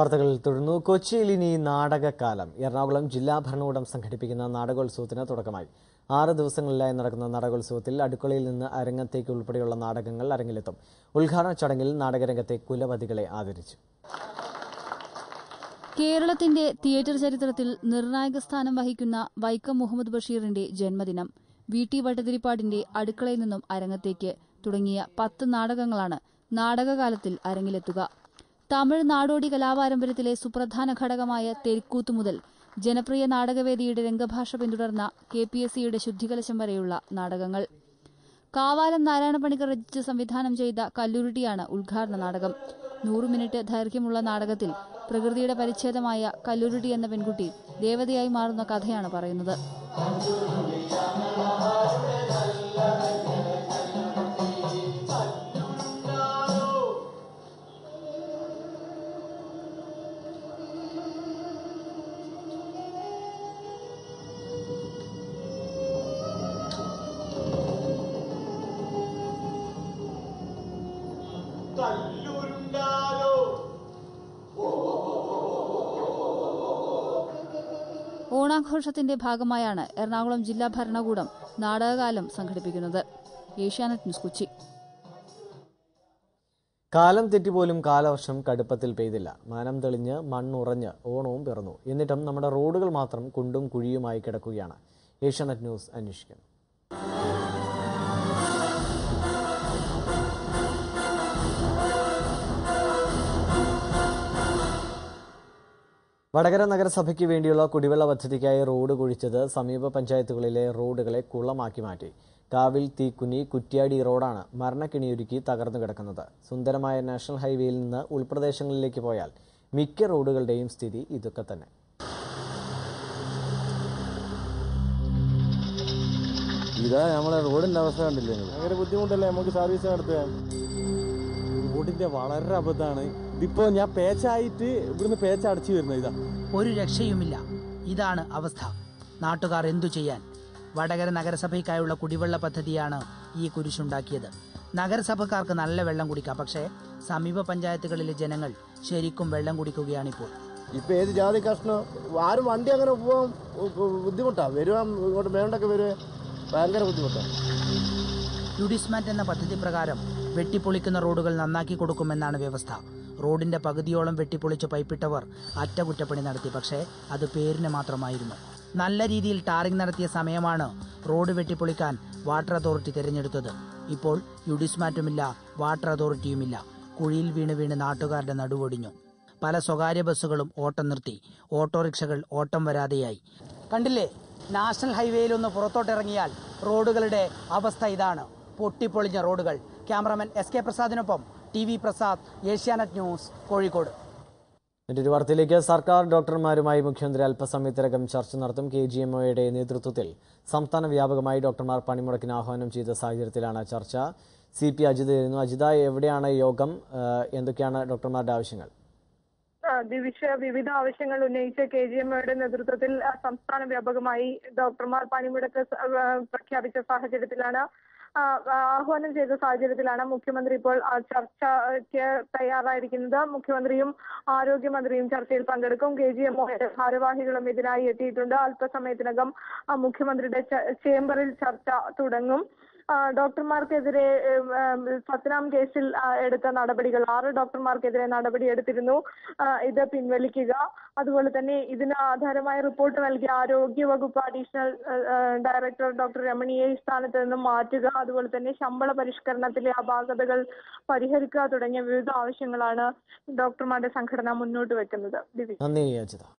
വാർത്തകളിൽ തുടർന്നു കൊച്ചിയിൽ ഇനി നാടകക്കാലം എറണാകുളം ജില്ലാ ഭരണകൂടം സംഘടിപ്പിക്കുന്ന നാടകോത്സവത്തിന് തുടക്കമായി ആറ് ദിവസങ്ങളിലായി നടക്കുന്ന നാടകോത്സവത്തിൽ അടുക്കളയിൽ നിന്ന് അരങ്ങത്തേക്ക് ഉൾപ്പെടെയുള്ള നാടകങ്ങൾ അരങ്ങിലെത്തും ഉദ്ഘാടന ചടങ്ങിൽ നാടകരംഗത്തെ കുലപതികളെ ആദരിച്ചു കേരളത്തിന്റെ തിയേറ്റർ ചരിത്രത്തിൽ നിർണായക സ്ഥാനം വഹിക്കുന്ന വൈക്കം മുഹമ്മദ് ബഷീറിന്റെ ജന്മദിനം വി ടി ഭട്ടതിരിപ്പാടിന്റെ അടുക്കളയിൽ നിന്നും അരങ്ങത്തേക്ക് തുടങ്ങിയ പത്ത് നാടകങ്ങളാണ് നാടകകാലത്തിൽ അരങ്ങിലെത്തുക തമിഴ് നാടോടി കലാപാരമ്പര്യത്തിലെ സുപ്രധാന ഘടകമായ തെരുക്കൂത്ത് മുതൽ ജനപ്രിയ നാടകവേദിയുടെ രംഗഭാഷ പിന്തുടർന്ന കെ പി എസ് സിയുടെ ശുദ്ധികലശം വരെയുള്ള നാടകങ്ങൾ കാവാലം നാരായണ പണിക്കർ രചിച്ച് സംവിധാനം ചെയ്ത കല്ലുരുട്ടിയാണ് ഉദ്ഘാടന നാടകം നൂറ് മിനിറ്റ് ദൈർഘ്യമുള്ള നാടകത്തിൽ പ്രകൃതിയുടെ പരിച്ഛേദമായ കല്ലുരുട്ടി എന്ന പെൺകുട്ടി ദേവതയായി മാറുന്ന കഥയാണ് പറയുന്നത് ഓണാഘോഷത്തിന്റെ ഭാഗമായാണ് എറണാകുളം ജില്ലാ ഭരണകൂടം നാടകകാലം സംഘടിപ്പിക്കുന്നത് ഏഷ്യാനെറ്റ് ന്യൂസ് കൊച്ചി കാലം തെറ്റിപ്പോലും കാലവർഷം കടുപ്പത്തിൽ പെയ്തില്ല മാനം തെളിഞ്ഞ് മണ്ണുറഞ്ഞ് ഓണവും പിറന്നു എന്നിട്ടും നമ്മുടെ റോഡുകൾ മാത്രം കുണ്ടും കുഴിയുമായി കിടക്കുകയാണ് ഏഷ്യാനെറ്റ് ന്യൂസ് അന്വേഷിക്കുന്നു വടകര നഗരസഭയ്ക്ക് വേണ്ടിയുള്ള കുടിവെള്ള പദ്ധതിക്കായി റോഡ് കുഴിച്ചത് സമീപ പഞ്ചായത്തുകളിലെ റോഡുകളെ കുളമാക്കി മാറ്റി കാവിൽ തീക്കുനി കുറ്റ്യാടി റോഡാണ് മരണക്കിണിയൊരുക്കി തകർന്നു കിടക്കുന്നത് സുന്ദരമായ നാഷണൽ ഹൈവേയിൽ നിന്ന് ഉൾപ്രദേശങ്ങളിലേക്ക് പോയാൽ മിക്ക റോഡുകളുടെയും സ്ഥിതി ഇതൊക്കെ തന്നെ ഇതാ നമ്മളെ റോഡിന്റെ അവസ്ഥ കണ്ടില്ലേ ഭയങ്കര ബുദ്ധിമുട്ടല്ലേ നമുക്ക് സർവീസ് നടത്താൻ റോഡിന്റെ വളരെ അബദ്ധമാണ് ഇതിപ്പോ ഞാൻ പേച്ചായിട്ട് ഇവിടുന്ന് പേച്ച അടച്ചു വരുന്നത് ഇതാ ഒരു രക്ഷയുമില്ല ഇതാണ് അവസ്ഥ നാട്ടുകാർ എന്തു ചെയ്യാൻ വടകര നഗരസഭയ്ക്കായുള്ള കുടിവെള്ള പദ്ധതിയാണ് ഈ കുരിശുണ്ടാക്കിയത് നഗരസഭക്കാർക്ക് നല്ല വെള്ളം കുടിക്കാം പക്ഷേ സമീപ പഞ്ചായത്തുകളിലെ ജനങ്ങൾ ശരിക്കും വെള്ളം കുടിക്കുകയാണിപ്പോൾ ഇപ്പൊ ഏത് ജാതി കഷ്ണം ആരും വണ്ടി അങ്ങനെ പോവാൻ ബുദ്ധിമുട്ടാ വരുവാൻ ഇങ്ങോട്ട് വേണ്ടൊക്കെ വരുവേ ഭയങ്കര ബുദ്ധിമുട്ടാ യുഡിസ്മാറ്റ് എന്ന പദ്ധതി പ്രകാരം വെട്ടിപ്പൊളിക്കുന്ന റോഡുകൾ നന്നാക്കി കൊടുക്കുമെന്നാണ് വ്യവസ്ഥ റോഡിന്റെ പകുതിയോളം വെട്ടിപ്പൊളിച്ച് പൈപ്പിട്ടവർ അറ്റകുറ്റപ്പണി നടത്തി പക്ഷേ അത് പേരിന് മാത്രമായിരുന്നു നല്ല രീതിയിൽ ടാറിംഗ് നടത്തിയ സമയമാണ് റോഡ് വെട്ടിപ്പൊളിക്കാൻ വാട്ടർ അതോറിറ്റി തിരഞ്ഞെടുത്തത് ഇപ്പോൾ യുഡിസ്മാറ്റുമില്ല വാട്ടർ അതോറിറ്റിയുമില്ല കുഴിയിൽ വീണ് വീണ് നാട്ടുകാരുടെ നടുവൊടിഞ്ഞു പല സ്വകാര്യ ബസ്സുകളും ഓട്ടം നിർത്തി ഓട്ടോറിക്ഷകൾ ഓട്ടം വരാതെയായി കണ്ടില്ലേ നാഷണൽ ഹൈവേയിൽ ഒന്ന് പുറത്തോട്ടിറങ്ങിയാൽ റോഡുകളുടെ അവസ്ഥ ഇതാണ് പൊട്ടിപ്പൊളിഞ്ഞ റോഡുകൾ ക്യാമറമാൻ എസ് കെ പ്രസാദിനൊപ്പം T V Prasad Asianet news Kozhikode മറ്റൊരു വാർത്തയിലേക്ക് സർക്കാർ ഡോക്ടർമാരുമായി മുഖ്യമന്ത്രി അല്പസമയത്തിനകം ചർച്ച നടത്തും കെ ജി എം ഒയുടെ നേതൃത്വത്തിൽ സംസ്ഥാന വ്യാപകമായി ഡോക്ടർമാർ പണിമുടക്കിന് ആഹ്വാനം ചെയ്ത സാഹചര്യത്തിലാണ് ചർച്ച സി പി അജിത് ആയിരുന്നു അജിത എവിടെയാണ് യോഗം ഏഹ് എന്തൊക്കെയാണ് ഡോക്ടർമാരുടെ ആവശ്യങ്ങൾ ആ, വിവിധ വിവിധ ആവശ്യങ്ങൾ ഉന്നയിച്ച് കെ ജി എമ്മയുടെ നേതൃത്വത്തിൽ ആ, സംസ്ഥാന വ്യാപകമായി ഡോക്ടർമാർ പണിമുടക്ക് സ- ആ, പ്രഖ്യാപിച്ച സാഹചര്യത്തിലാണ് ആ, ആ, ആഹ്വാനം ചെയ്ത സാഹചര്യത്തിലാണ് മുഖ്യമന്ത്രി ഇപ്പോൾ ആ, ചർച്ചയ്ക്ക് തയ്യാറായിരിക്കുന്നത് മുഖ്യമന്ത്രിയും ആരോഗ്യമന്ത്രിയും ചർച്ചയിൽ പങ്കെടുക്കും കെ ജി എംഒയുടെ ഭാരവാഹികളും ഇതിനായി എത്തിയിട്ടുണ്ട് അല്പസമയത്തിനകം ആ, മുഖ്യമന്ത്രിയുടെ ച- ചേംബറിൽ ചർച്ച തുടങ്ങും ആ, ഡോക്ടർമാർക്കെതിരെ ഏം, ഏം, സത്നാം കേസിൽ ആ, എടുത്ത നടപടികൾ ആറ് ഡോക്ടർമാർക്കെതിരെ നടപടി എടുത്തിരുന്നു ആ, ഇത് പിൻവലിക്കുക അതുപോലെ തന്നെ ഇതിന് ആധാരമായ റിപ്പോർട്ട് നൽകിയ ആരോഗ്യ വകുപ്പ് അഡീഷണൽ ആ, ആ, ഡയറക്ടർ ഡോക്ടർ രമണിയെ ഈ സ്ഥാനത്ത് നിന്ന് മാറ്റുക അതുപോലെ തന്നെ ശമ്പള പരിഷ്കരണത്തിലെ അപാകതകൾ പരിഹരിക്കുക തുടങ്ങിയ വിവിധ ആവശ്യങ്ങളാണ് ഡോക്ടർമാരുടെ സംഘടന മുന്നോട്ട് വെക്കുന്നത് ദിവ്യ നന്ദി അജിത